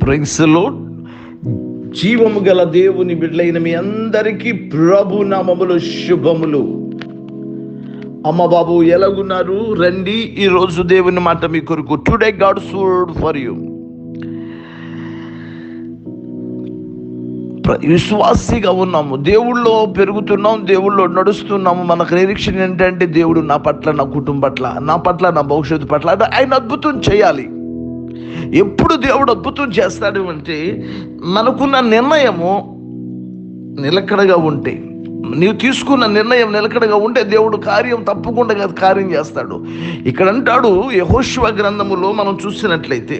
ప్రైస్లో జీవము గల దేవుని బిడ్డలైన మీ అందరికీ ప్రభు నామములు శుభములు అమ్మ బాబు ఎలాగున్నారు రండి ఈరోజు దేవుని మాట మీ కొరకు today God good for you విశ్వాసిగా ఉన్నాము దేవుళ్ళో పెరుగుతున్నాం దేవుళ్ళో నడుస్తున్నాము మనకు నిరీక్షణ ఏంటంటే దేవుడు నా పట్ల నా కుటుంబం పట్ల నా పట్ల నా భవిష్యత్తు పట్ల అంటే ఆయన అద్భుతం చేయాలి ఎప్పుడు దేవుడు అద్భుతం చేస్తాడు అంటే మనకున్న నిర్ణయము నిలకడగా ఉంటే నీవు తీసుకున్న నిర్ణయం నిలకడగా ఉంటే దేవుడు కార్యం తప్పకుండా కాదు కార్యం చేస్తాడు ఇక్కడ అంటాడు యహోశివ గ్రంథములో మనం చూసినట్లయితే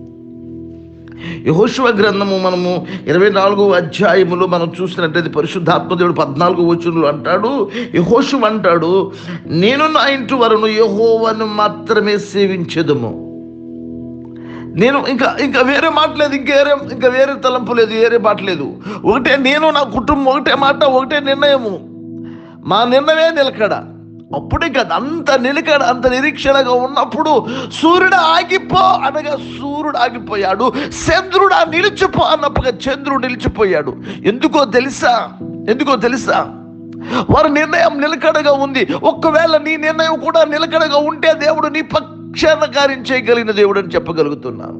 యహోశివ గ్రంథము మనము ఇరవై నాలుగో అధ్యాయములో మనం చూసినట్లయితే పరిశుద్ధాత్మదేవుడు పద్నాలుగు వచనంలో అంటాడు యహోశివ అంటాడు నేను నా ఇంటి వరను యహోవను మాత్రమే సేవించదుము నేను ఇంకా ఇంకా వేరే మాట లేదు ఇంకేరే ఇంకా వేరే తలంపు లేదు వేరే మాట లేదు ఒకటే నేను నా కుటుంబం ఒకటే మాట ఒకటే నిర్ణయము మా నిర్ణయమే నిలకడ అప్పుడే కదా అంత నిలకడ అంత నిరీక్షణగా ఉన్నప్పుడు సూర్యుడు ఆగిపో అనగా సూర్యుడు ఆగిపోయాడు చంద్రుడు నిలిచిపో అన్నప్పుగా చంద్రుడు నిలిచిపోయాడు ఎందుకో తెలుసా ఎందుకో తెలుసా వారి నిర్ణయం నిలకడగా ఉంది ఒక్కవేళ నీ నిర్ణయం కూడా నిలకడగా ఉంటే దేవుడు నీ పక్షాన కార్యం చేయగలిగిన దేవుడు అని చెప్పగలుగుతున్నాను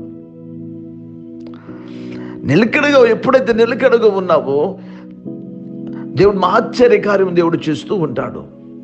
నిలకడగా ఎప్పుడైతే నిలకడగా ఉన్నావో దేవుడు మహాశ్చర్య కార్యం దేవుడు చేస్తూ ఉంటాడు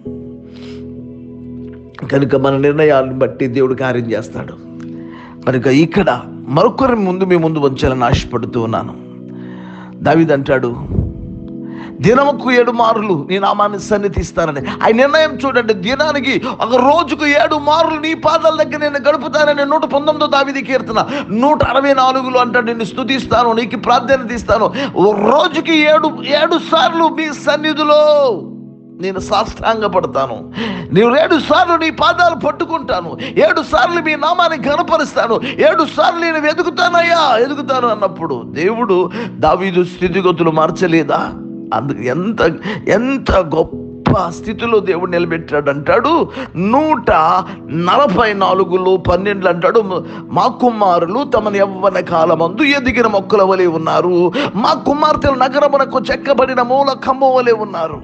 కనుక మన నిర్ణయాలను బట్టి దేవుడు కార్యం చేస్తాడు కనుక ఇక్కడ మరొకరి ముందు మీ ముందు వచ్చాలని ఆశపడుతూ ఉన్నాను దావిదంటాడు దినముకు ఏడు మార్లు నీ నామాన్ని సన్నిధిస్తానని ఆ నిర్ణయం చూడండి దినానికి ఒక రోజుకు ఏడు మార్లు నీ పాదాల దగ్గర నేను గడుపుతానని నూట పంతొమ్మిదో దావిది కీర్తన నూట అరవై నాలుగులో అంటాడు నిన్ను స్థుతిస్తాను నీకు ప్రాధాన్యత ఇస్తాను ఓ రోజుకి ఏడు ఏడు సార్లు మీ సన్నిధిలో నేను సాష్టాంగ పడతాను నీవు ఏడు సార్లు నీ పాదాలు పట్టుకుంటాను ఏడు సార్లు మీ నామాన్ని గనపరుస్తాను ఏడు సార్లు నేను వెతుకుతానయ్యా ఎదుగుతాను అన్నప్పుడు దేవుడు దావీదు స్థితిగతులు మార్చలేదా అందుకు ఎంత ఎంత గొప్ప స్థితిలో దేవుడు నిలబెట్టాడు అంటాడు నూట నలభై నాలుగులో పన్నెండులు అంటాడు మా కుమారులు తమని యవ్వన కాలమందు ఎదిగిన మొక్కల వలె ఉన్నారు మా కుమార్తెలు నగరమునకు చెక్కబడిన మూల కమ్మ వలె ఉన్నారు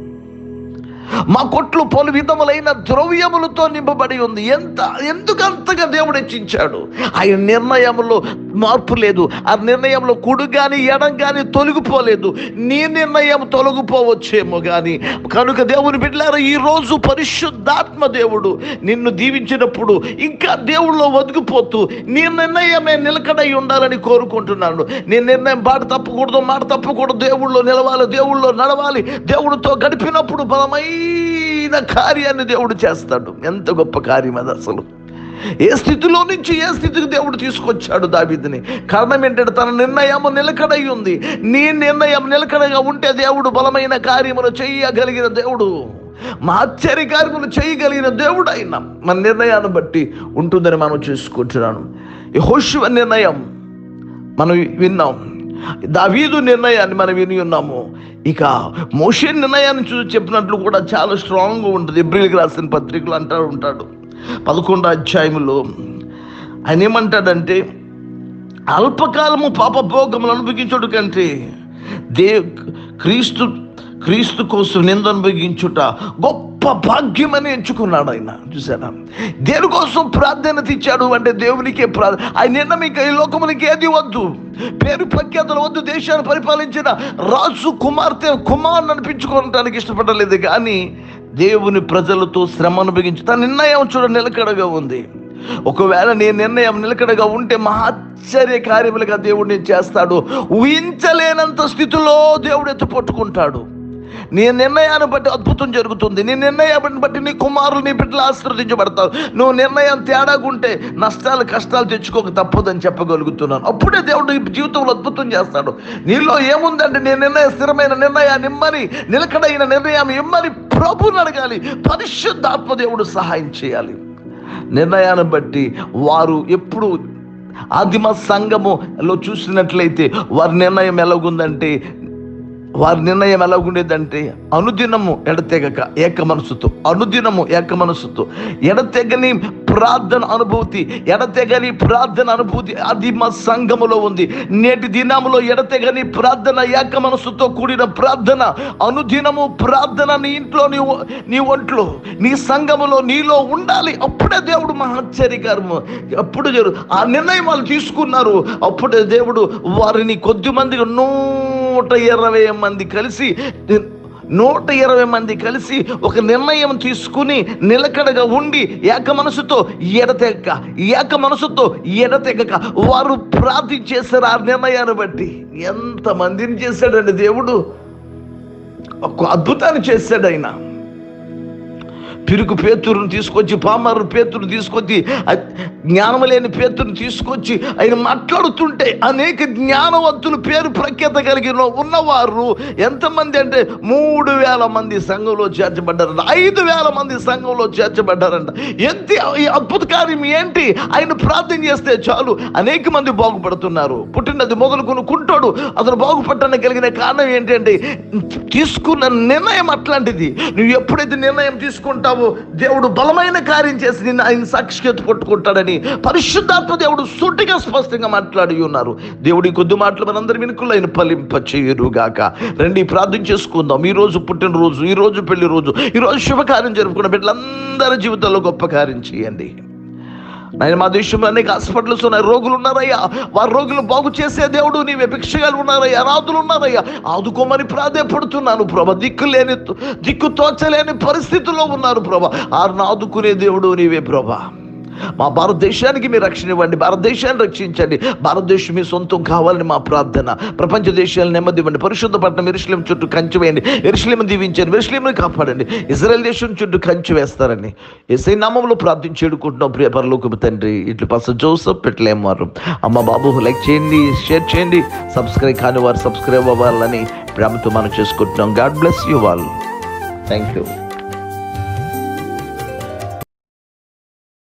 మా కొట్లు పలు విధములైన ద్రవ్యములతో నింపబడి ఉంది ఎంత ఎందుకు అంతగా దేవుడు హెచ్చించాడు ఆయన నిర్ణయంలో మార్పు లేదు ఆ నిర్ణయంలో కుడు కానీ ఎడం కానీ తొలగిపోలేదు నీ నిర్ణయం తొలగిపోవచ్చేమో కానీ కనుక దేవుని బిడ్డలారా ఈ రోజు పరిశుద్ధాత్మ దేవుడు నిన్ను దీవించినప్పుడు ఇంకా దేవుళ్ళో ఒదిగిపోతూ నీ నిర్ణయమే నిలకడై ఉండాలని కోరుకుంటున్నాను నీ నిర్ణయం బాట తప్పకూడదు మాట తప్పకూడదు దేవుళ్ళో నిలవాలి దేవుళ్ళో నడవాలి దేవుడితో గడిపినప్పుడు బలమైన కార్యాన్ని దేవుడు చేస్తాడు ఎంత గొప్ప కార్యం అది అసలు ఏ స్థితిలో నుంచి ఏ స్థితికి దేవుడు తీసుకొచ్చాడు దావిదిని కారణం ఏంటంటే తన నిర్ణయం నిలకడై ఉంది నీ నిర్ణయం నిలకడగా ఉంటే దేవుడు బలమైన కార్యములు చేయగలిగిన దేవుడు మా ఆశ్చర్య కార్యములు చేయగలిగిన దేవుడు అయినా మన నిర్ణయాన్ని బట్టి ఉంటుందని మనం చూసుకుంటున్నాను యెహోషువ నిర్ణయం మనం విన్నాం దావీదు నిర్ణయాన్ని మనం విని ఉన్నాము ఇక మోషే నిర్ణయాన్ని చూసి చెప్పినట్లు కూడా చాలా స్ట్రాంగ్గా ఉంటుంది ఎబ్రిల్కి రాసిన పత్రికలు అంటాడు ఉంటాడు పదకొండో అధ్యాయములో ఆయన ఏమంటాడంటే అల్పకాలము పాపభోగములు అనుభవించుట కంటే దే క్రీస్తు క్రీస్తు కోసం నింద అనుభవించుట గొప్ప భాగ్యమని ఎంచుకున్నాడు ఆయన చూసారా దేనికోసం ప్రాధాన్యత ఇచ్చాడు అంటే దేవునికే ప్రా ఆయన నిన్న మీకు ఈ లోకమునికి ఏది వద్దు పేరు ప్రఖ్యాతలు వద్దు దేశాన్ని పరిపాలించిన రాజు కుమార్తె కుమార్ని అనిపించుకోవడానికి ఇష్టపడలేదు కానీ దేవుని ప్రజలతో శ్రమ అనుభవించి తన నిర్ణయం చూడ నిలకడగా ఉంది ఒకవేళ నీ నిర్ణయం నిలకడగా ఉంటే మహాశ్చర్య కార్యములుగా దేవుడు నేను చేస్తాడు ఊహించలేనంత స్థితిలో దేవుడు ఎత్తు పట్టుకుంటాడు నీ నిర్ణయాన్ని బట్టి అద్భుతం జరుగుతుంది నీ నిర్ణయాన్ని బట్టి నీ కుమారులు నీ బిడ్డలు ఆశీర్వదించబడతారు నువ్వు నిర్ణయం తేడాగుంటే నష్టాలు కష్టాలు తెచ్చుకోక తప్పదని చెప్పగలుగుతున్నాను అప్పుడే దేవుడు నీ జీవితంలో అద్భుతం చేస్తాడు నీలో ఏముందంటే నీ నిర్ణయం స్థిరమైన నిర్ణయాన్ని ఇమ్మని నిలకడైన నిర్ణయాన్ని ఇమ్మని ప్రభుని అడగాలి పరిశుద్ధాత్మ దేవుడు సహాయం చేయాలి నిర్ణయాన్ని బట్టి వారు ఎప్పుడు ఆదిమ సంఘములో చూసినట్లయితే వారి నిర్ణయం ఎలాగుందంటే వారి నిర్ణయం ఎలా ఉండేదంటే అనుదినము ఎడతెగక ఏక మనసుతో అనుదినము ఏక మనసుతో ఎడతెగని ప్రార్థన అనుభూతి ఎడతెగని ప్రార్థన అనుభూతి అది మా సంఘములో ఉంది నేటి దినములో ఎడతెగని ప్రార్థన ఏక మనసుతో కూడిన ప్రార్థన అనుదినము ప్రార్థన నీ ఇంట్లో నీ ఒ- నీ ఒంట్లో నీ సంఘములో నీలో ఉండాలి అప్పుడే దేవుడు మహాశ్చర్యకరము అప్పుడు జరు ఆ నిర్ణయం వాళ్ళు తీసుకున్నారు అప్పుడే దేవుడు వారిని కొద్ది మందిగా నూట ఇరవై మంది కలిసి నూట ఇరవై మంది కలిసి ఒక నిర్ణయం తీసుకుని నిలకడగా ఉండి ఏక మనసుతో ఎడతెగక ఏక మనసుతో ఎడతెగక వారు ప్రార్థించేశారు ఆ నిర్ణయాన్ని బట్టి ఎంత మందిని చేశాడండి దేవుడు ఒక అద్భుతాన్ని చేశాడు ఆయన పిరుకు పేతురుని తీసుకొచ్చి పామరు పేతురు తీసుకొచ్చి అ- జ్ఞానం లేని పేతురుని తీసుకొచ్చి ఆయన మాట్లాడుతుంటే అనేక జ్ఞానవంతులు పేరు ప్రఖ్యాత కలిగిన ఉన్నవారు ఎంతమంది అంటే మూడు వేల మంది సంఘంలో చేర్చబడ్డారంట ఐదు వేల మంది సంఘంలో చేర్చబడ్డారంట ఎంత ఈ అద్భుత కార్యం ఏంటి ఆయన ప్రార్థన చేస్తే చాలు అనేక మంది బాగుపడుతున్నారు పుట్టినది మొదలుకొని కుంటాడు అతను బాగుపడటానికి కలిగిన కారణం ఏంటంటే తీసుకున్న నిర్ణయం అట్లాంటిది నువ్వు ఎప్పుడైతే నిర్ణయం తీసుకుంటావో దేవుడు బలమైన కార్యం చేసి నిన్ను ఆయన సాక్షిత పట్టుకుంటాడని పరిశుద్ధాత్మ దేవుడు సూటిగా స్పష్టంగా మాట్లాడి ఉన్నారు దేవుడి కొద్ది మాటలు మనందరి వెనుకలు ఆయన ఫలింప చేయరుగాక రండి ప్రార్థన చేసుకుందాం ఈ రోజు పుట్టినరోజు ఈ రోజు పెళ్లి రోజు ఈ రోజు శుభకార్యం జరుపుకున్న బిడ్డలందరి జీవితంలో గొప్ప కార్యం చేయండి ఆయన మా దేశంలో అనేక హాస్పిటల్స్ ఉన్నాయి రోగులు ఉన్నారయ్యా వారి రోగులు బాగు చేసే దేవుడు నీవే భిక్షగాలు ఉన్నారయ్యా అనాథులు ఉన్నారయ్యా ఆదుకోమని ప్రాధేయపడుతున్నాను ప్రభా దిక్కు లేని దిక్కు తోచలేని పరిస్థితుల్లో ఉన్నారు ప్రభా ఆరును ఆదుకునే దేవుడు నీవే ప్రభా మా భారతదేశానికి మీ రక్షణ ఇవ్వండి భారతదేశాన్ని రక్షించండి భారతదేశం మీ సొంతం కావాలని మా ప్రార్థన ప్రపంచ దేశాలు నెమ్మది ఇవ్వండి పరిశుద్ధ పట్టణం ఎరుశలేం చుట్టూ కంచి వేయండి ఎరుశలేం దీవించండి ఎరుశలేంని కాపాడండి ఇజ్రాయెల్ దేశం చుట్టూ కంచి వేస్తారని ఎస్ఐ నామంలో ప్రార్థించి ఎడుకుంటున్నాం ప్రియ పరలోకపు తండ్రి ఇట్లు పస జోసఫ్ పెట్టలేం వారు అమ్మ బాబు లైక్ చేయండి షేర్ చేయండి సబ్స్క్రైబ్ కాని వారు సబ్స్క్రైబ్ అవ్వాలని ప్రేమతో మనం చేసుకుంటున్నాం గాడ్ బ్లెస్ యూ వాళ్ళు థ్యాంక్ యూ